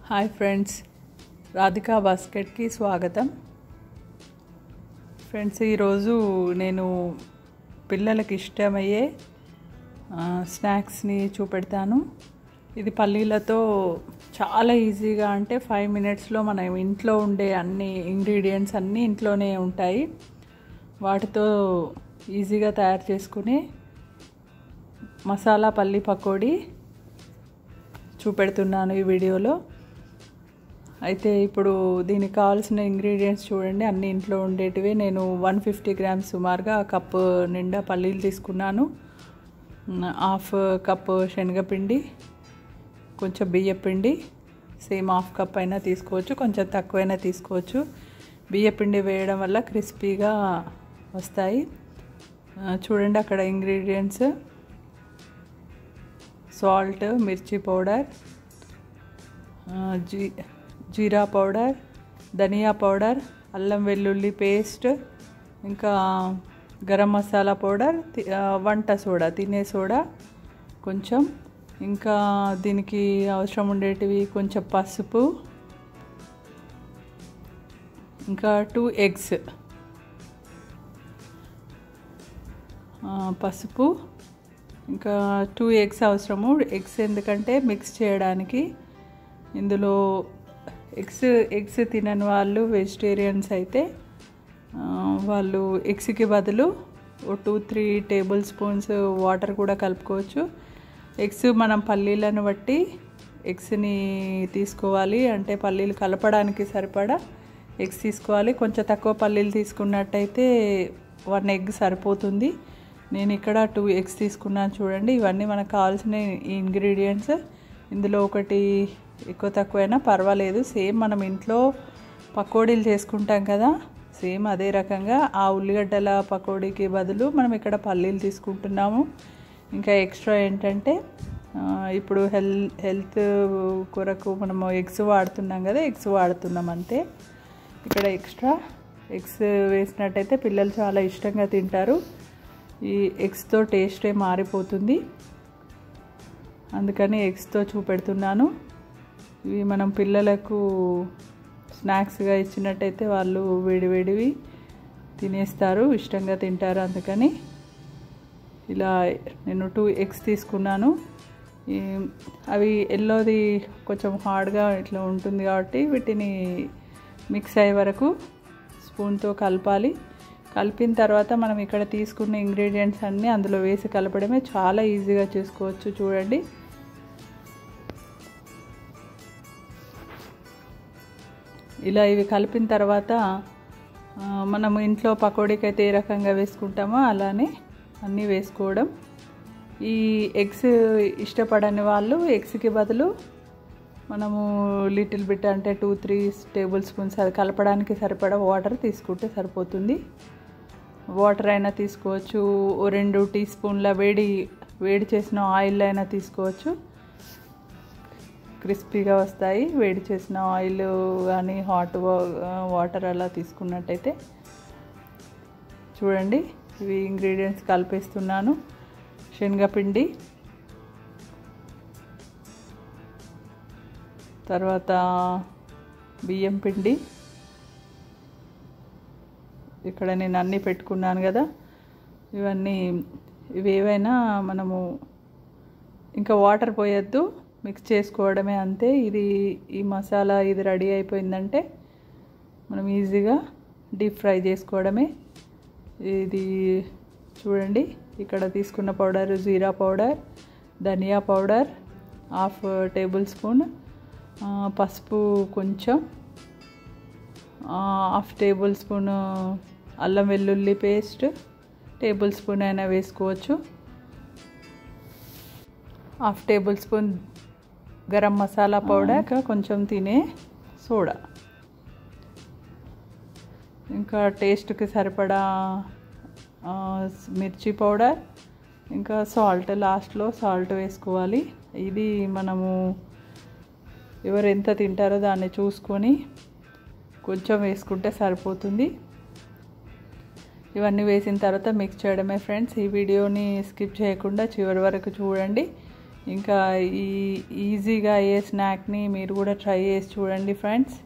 hi friends Radhika బాస్కెట్కి స్వాగతం friends ఈరోజు నేను పిల్లలకి ఇష్టమయ్యే ఆ, స్నాక్స్ని చూపెడతాను ఇది పల్లీలతో చాలా ఈజీగా అంటే ఫైవ్ మినిట్స్లో మనం ఇంట్లో ఉండే అన్ని ఇంగ్రీడియంట్స్ అన్నీ ఇంట్లోనే ఉంటాయి వాటితో ఈజీగా తయారు చేసుకునే మసాలా పల్లీ పకోడీ చూపెడుతున్నాను ఈ వీడియోలో అయితే ఇప్పుడు దీనికి కావాల్సిన ఇంగ్రీడియంట్స్ చూడండి అన్ని ఇంట్లో ఉండేటివే నేను వన్ ఫిఫ్టీ గ్రామ్స్ సుమారుగా కప్పు నిండా పల్లీలు తీసుకున్నాను హాఫ్ కప్పు శనగపిండి కొంచెం బియ్యపిండి సేమ్ హాఫ్ కప్ అయినా తీసుకోవచ్చు కొంచెం తక్కువైనా తీసుకోవచ్చు బియ్యపిండి వేయడం వల్ల క్రిస్పీగా వస్తాయి ఆ, చూడండి అక్కడ ఇంగ్రీడియంట్స్ సాల్ట్ మిర్చి పౌడర్ జీ జీరా పౌడర్ ధనియా పౌడర్ అల్లం వెల్లుల్లి పేస్ట్ ఇంకా గరం మసాలా పౌడర్ తి- ఆ, వంట సోడా తినే సోడా కొంచెం ఇంకా దీనికి అవసరం ఉండేటివి కొంచెం పసుపు ఇంకా టూ ఎగ్స్ పసుపు ఇంకా టూ ఎగ్స్ అవసరము ఎగ్స్ ఎందుకంటే మిక్స్ చేయడానికి ఇందులో ఎగ్స్ ఎగ్స్ తినని వాళ్ళు వెజిటేరియన్స్ అయితే ఆ, వాళ్ళు ఎగ్స్కి బదులు ఓ two three tablespoons water కూడా కలుపుకోవచ్చు ఎగ్స్ మనం పల్లీలను బట్టి ఎగ్స్ని తీసుకోవాలి అంటే పల్లీలు కలపడానికి సరిపడా ఎగ్స్ తీసుకోవాలి కొంచెం తక్కువ పల్లీలు తీసుకున్నట్టయితే వన్ ఎగ్ సరిపోతుంది నేను ఇక్కడ టూ ఎగ్స్ తీసుకున్నాను చూడండి ఇవన్నీ మనకు కావాల్సిన ఇంగ్రీడియంట్స్ ఇందులో ఒకటి ఎక్కువ తక్కువైనా పర్వాలేదు సేమ్ మనం ఇంట్లో పకోడీలు చేసుకుంటాం కదా సేమ్ అదే రకంగా ఆ ఉల్లిగడ్డల పకోడీకి బదులు మనం ఇక్కడ పల్లీలు తీసుకుంటున్నాము ఇంకా ఎక్స్ట్రా ఏంటంటే ఆ, ఇప్పుడు హెల్ హెల్త్ కొరకు మనము ఎగ్స్ వాడుతున్నాం కదా ఎగ్స్ వాడుతున్నాం అంతే ఇక్కడ ఎక్స్ట్రా ఎగ్స్ వేసినట్టయితే పిల్లలు చాలా ఇష్టంగా తింటారు ఈ ఎగ్స్తో టేస్టే మారిపోతుంది అందుకని ఎగ్స్తో చూపెడుతున్నాను ఇవి మనం పిల్లలకు స్నాక్స్గా ఇచ్చినట్టయితే వాళ్ళు వేడివేడివి తినేస్తారు ఇష్టంగా తింటారు అందుకని ఇలా నేను టూ ఎగ్స్ తీసుకున్నాను ఈ అవి ఎల్లోది కొంచెం హార్డ్గా ఇట్లా ఉంటుంది కాబట్టి వీటిని మిక్స్ అయ్యే వరకు స్పూన్తో కలపాలి కలిపిన తర్వాత మనం ఇక్కడ తీసుకున్న ఇంగ్రీడియంట్స్ అన్నీ అందులో వేసి కలపడమే చాలా ఈజీగా చేసుకోవచ్చు చూడండి ఇలా ఇవి కలిపిన తర్వాత ఆ, మనం ఇంట్లో పకోడీకి అయితే ఏ రకంగా వేసుకుంటామో అలానే అన్నీ వేసుకోవడం ఈ ఎగ్స్ ఇష్టపడని వాళ్ళు ఎగ్స్కి బదులు మనము లిటిల్ బిట్ అంటే టూ త్రీ టేబుల్ స్పూన్స్ అది కలపడానికి సరిపడా వాటర్ తీసుకుంటే సరిపోతుంది వాటర్ అయినా తీసుకోవచ్చు ఓ రెండు టీ స్పూన్ల వేడి వేడి చేసిన ఆయిల్ అయినా తీసుకోవచ్చు క్రిస్పీగా వస్తాయి వేడి చేసిన ఆయిల్ కానీ హాట్ వాటర్ అలా తీసుకున్నట్టయితే చూడండి ఇవి ఇంగ్రీడియంట్స్ కలిపేస్తున్నాను శనగపిండి తర్వాత బియ్యం పిండి ఇక్కడ నేను అన్నీ పెట్టుకున్నాను కదా ఇవన్నీ ఇవి ఏవైనా మనము ఇంకా వాటర్ పోయొద్దు మిక్స్ చేసుకోవడమే అంతే ఇది ఈ మసాలా ఇది రెడీ అయిపోయిందంటే మనం ఈజీగా డీప్ ఫ్రై చేసుకోవడమే ఇది చూడండి ఇక్కడ తీసుకున్న పౌడర్ జీరా పౌడర్ ధనియా పౌడర్ హాఫ్ టేబుల్ స్పూన్ ఆ, పసుపు కొంచెం ఆ, హాఫ్ టేబుల్ స్పూన్ అల్లం వెల్లుల్లి పేస్ట్ టేబుల్ స్పూన్ అయినా వేసుకోవచ్చు half tablespoon garam masala powder ఇంకా కొంచెం తినే సోడా ఇంకా టేస్ట్కి సరిపడా ఆ, మిర్చి పౌడర్ ఇంకా సాల్ట్ లాస్ట్లో సాల్ట్ వేసుకోవాలి ఇది మనము ఎవరు ఎంత తింటారో దాన్ని చూసుకొని కొంచెం వేసుకుంటే సరిపోతుంది ఇవన్నీ వేసిన తర్వాత మిక్స్ చేయడమే ఫ్రెండ్స్ ఈ వీడియోని స్కిప్ చేయకుండా చివరి వరకు చూడండి ఇంకా ఈ ఈజీగా అయ్యే స్నాక్ని మీరు కూడా ట్రై చేసి చూడండి ఫ్రెండ్స్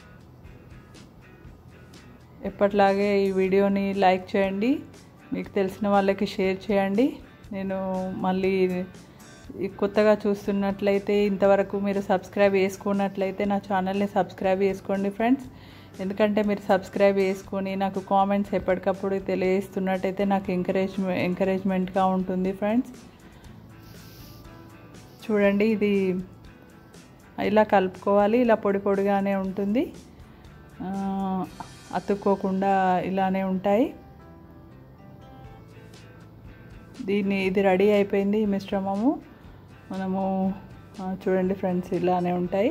ఎప్పట్లాగే ఈ వీడియోని లైక్ చేయండి మీకు తెలిసిన వాళ్ళకి షేర్ చేయండి నేను మళ్ళీ ఈ కొత్తగా చూస్తున్నట్లయితే ఇంతవరకు మీరు సబ్స్క్రైబ్ చేసుకున్నట్లయితే నా ఛానల్ని సబ్స్క్రైబ్ చేసుకోండి ఫ్రెండ్స్ ఎందుకంటే మీరు సబ్స్క్రైబ్ చేసుకొని నాకు కామెంట్స్ ఎప్పటికప్పుడు తెలియజేస్తున్నట్టయితే నాకు ఎంకరేజ్ ఎంకరేజ్మెంట్గా ఉంటుంది ఫ్రెండ్స్ చూడండి ఇది ఇలా కలుపుకోవాలి ఇలా పొడి పొడిగానే ఉంటుంది అతుక్కోకుండా ఇలానే ఉంటాయి దీన్ని ఇది రెడీ అయిపోయింది ఈ మిశ్రమము మనము చూడండి ఫ్రెండ్స్ ఇలానే ఉంటాయి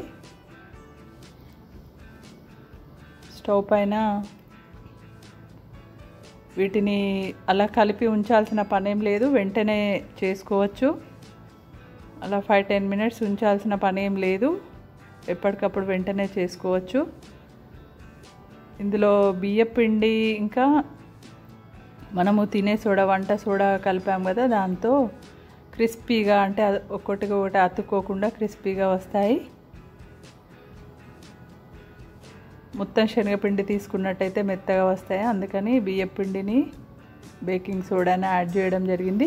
స్టవ్ పైన వీటిని అలా కలిపి ఉంచాల్సిన పనేం లేదు వెంటనే చేసుకోవచ్చు అలా ఫైవ్ టెన్ మినిట్స్ ఉంచాల్సిన పని ఏం లేదు ఎప్పటికప్పుడు వెంటనే చేసుకోవచ్చు ఇందులో బియ్య పిండి ఇంకా మనము తినే సోడా వంట సోడా కలిపాం కదా దాంతో క్రిస్పీగా అంటే ఒక్కొక్కటి ఒకటి అతుక్కోకుండా క్రిస్పీగా వస్తాయి మొత్తం శనగపిండి తీసుకున్నట్టయితే మెత్తగా వస్తాయి అందుకని బియ్య పిండిని బేకింగ్ సోడాని యాడ్ చేయడం జరిగింది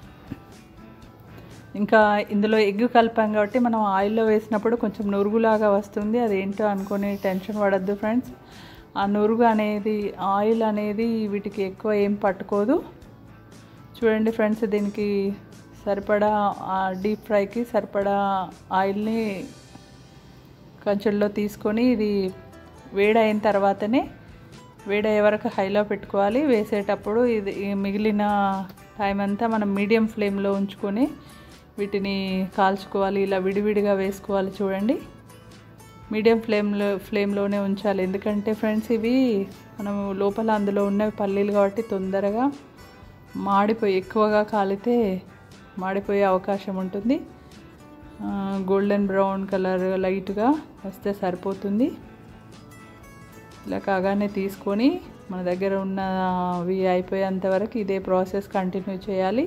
ఇంకా ఇందులో ఎగ్ కలిపాం కాబట్టి మనం ఆయిల్లో వేసినప్పుడు కొంచెం నురుగులాగా వస్తుంది అదేంటో అనుకొని టెన్షన్ పడద్దు ఫ్రెండ్స్ ఆ నురుగు అనేది ఆయిల్ అనేది వీటికి ఎక్కువ ఏం పట్టుకోదు చూడండి ఫ్రెండ్స్ దీనికి సరిపడా డీప్ ఫ్రైకి సరిపడా ఆయిల్ని కంచెల్లో తీసుకొని ఇది వేడైన తర్వాతనే వేడయ్యే వరకు హైలో పెట్టుకోవాలి వేసేటప్పుడు ఇది మిగిలిన టైం అంతా మనం మీడియం ఫ్లేమ్లో ఉంచుకొని వీటిని కాల్చుకోవాలి ఇలా విడివిడిగా వేసుకోవాలి చూడండి మీడియం ఫ్లేమ్లో ఫ్లేమ్లోనే ఉంచాలి ఎందుకంటే ఫ్రెండ్స్ ఇవి మనం లోపల అందులో ఉన్నవి పల్లీలు కాబట్టి తొందరగా మాడిపోయి ఎక్కువగా కాలితే మాడిపోయే అవకాశం ఉంటుంది గోల్డెన్ బ్రౌన్ కలర్ లైట్గా వస్తే సరిపోతుంది ఇలా కాగానే తీసుకొని మన దగ్గర ఉన్నవి అయిపోయేంత వరకు ఇదే ప్రాసెస్ కంటిన్యూ చేయాలి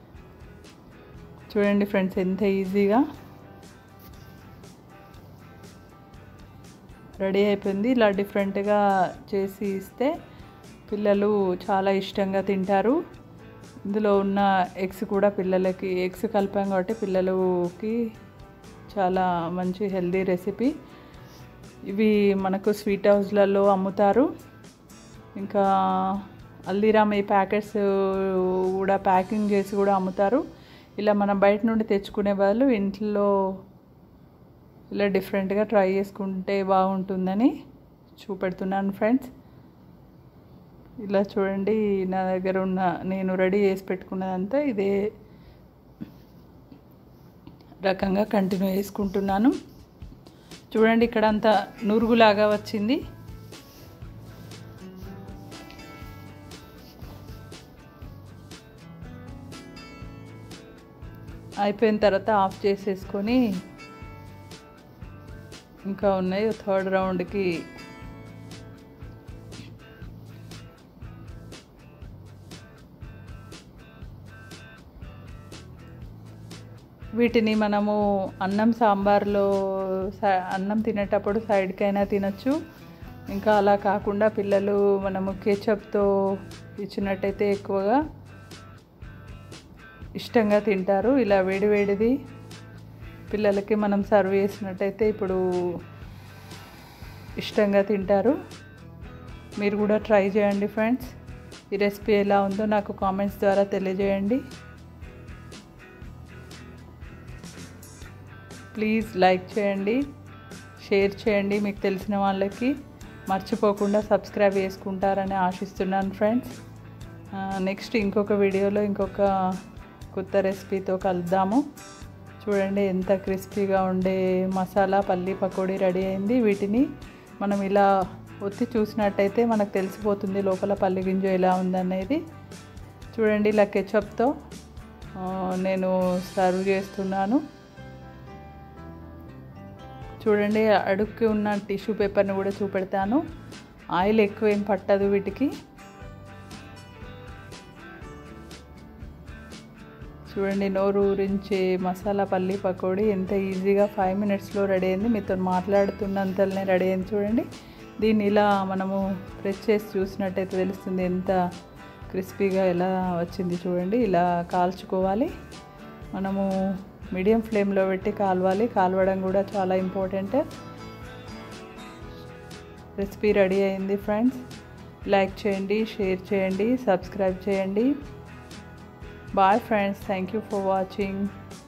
చూడండి ఫ్రెండ్స్ ఎంత ఈజీగా రెడీ అయిపోయింది ఇలా డిఫరెంట్గా చేసి ఇస్తే పిల్లలు చాలా ఇష్టంగా తింటారు ఇందులో ఉన్న ఎగ్స్ కూడా పిల్లలకి ఎగ్స్ కలిపాం కాబట్టి పిల్లలకి చాలా మంచి హెల్దీ రెసిపీ ఇవి మనకు స్వీట్ హౌస్లలో అమ్ముతారు ఇంకా హల్దీరామ్ ఈ ప్యాకెట్స్ కూడా ప్యాకింగ్ చేసి కూడా అమ్ముతారు ఇలా మనం బయట నుండి తెచ్చుకునే బదులు ఇంట్లో ఇలా డిఫరెంట్గా ట్రై చేసుకుంటే బాగుంటుందని చూపెడుతున్నాను ఫ్రెండ్స్ ఇలా చూడండి నా దగ్గర ఉన్న నేను రెడీ చేసి పెట్టుకున్నదంతా ఇదే రకంగా కంటిన్యూ చేసుకుంటున్నాను చూడండి ఇక్కడ అంతా నురుగులాగా వచ్చింది అయిపోయిన తర్వాత ఆఫ్ చేసేసుకొని ఇంకా ఉన్నాయి థర్డ్ రౌండ్కి వీటిని మనము అన్నం సాంబార్లో అన్నం తినేటప్పుడు సైడ్కైనా తినచ్చు ఇంకా అలా కాకుండా పిల్లలు మనము కేచప్తో ఇచ్చినట్టయితే ఎక్కువగా ఇష్టంగా తింటారు ఇలా వేడివేడిది పిల్లలకి మనం సర్వ్ చేసినట్టయితే ఇప్పుడు ఇష్టంగా తింటారు మీరు కూడా ట్రై చేయండి ఫ్రెండ్స్ ఈ రెసిపీ ఎలా ఉందో నాకు కామెంట్స్ ద్వారా తెలియజేయండి ప్లీజ్ లైక్ చేయండి షేర్ చేయండి మీకు తెలిసిన వాళ్ళకి మర్చిపోకుండా సబ్స్క్రైబ్ చేసుకుంటారని ఆశిస్తున్నాను ఫ్రెండ్స్ నెక్స్ట్ ఇంకొక వీడియోలో ఇంకొక కొత్త రెసిపీతో కలుద్దాము చూడండి ఎంత క్రిస్పీగా ఉండే మసాలా పల్లీ పకోడీ రెడీ అయింది వీటిని మనం ఇలా ఒత్తి చూసినట్టయితే మనకు తెలిసిపోతుంది లోపల పల్లి గింజ ఎలా ఉందనేది చూడండి ఇలా కెచప్తో నేను సర్వ్ చేస్తున్నాను చూడండి అడుక్కి ఉన్న టిష్యూ పేపర్ని కూడా చూపెడతాను ఆయిల్ ఎక్కువ ఏం పట్టదు వీటికి చూడండి నోరు ఊరించే మసాలా పల్లి పకోడీ ఎంత ఈజీగా ఫైవ్ మినిట్స్లో రెడీ అయింది మీతో మాట్లాడుతున్నంతలోనే రెడీ అయింది చూడండి దీన్ని ఇలా మనము ప్రెస్ చేసి చూసినట్టయితే తెలుస్తుంది ఎంత క్రిస్పీగా ఎలా వచ్చింది చూడండి ఇలా కాల్చుకోవాలి మనము మీడియం ఫ్లేమ్లో పెట్టి కాలవాలి కాలవడం కూడా చాలా ఇంపార్టెంట్ రెసిపీ రెడీ అయింది ఫ్రెండ్స్ లైక్ చేయండి షేర్ చేయండి సబ్స్క్రైబ్ చేయండి bye friends thank you for watching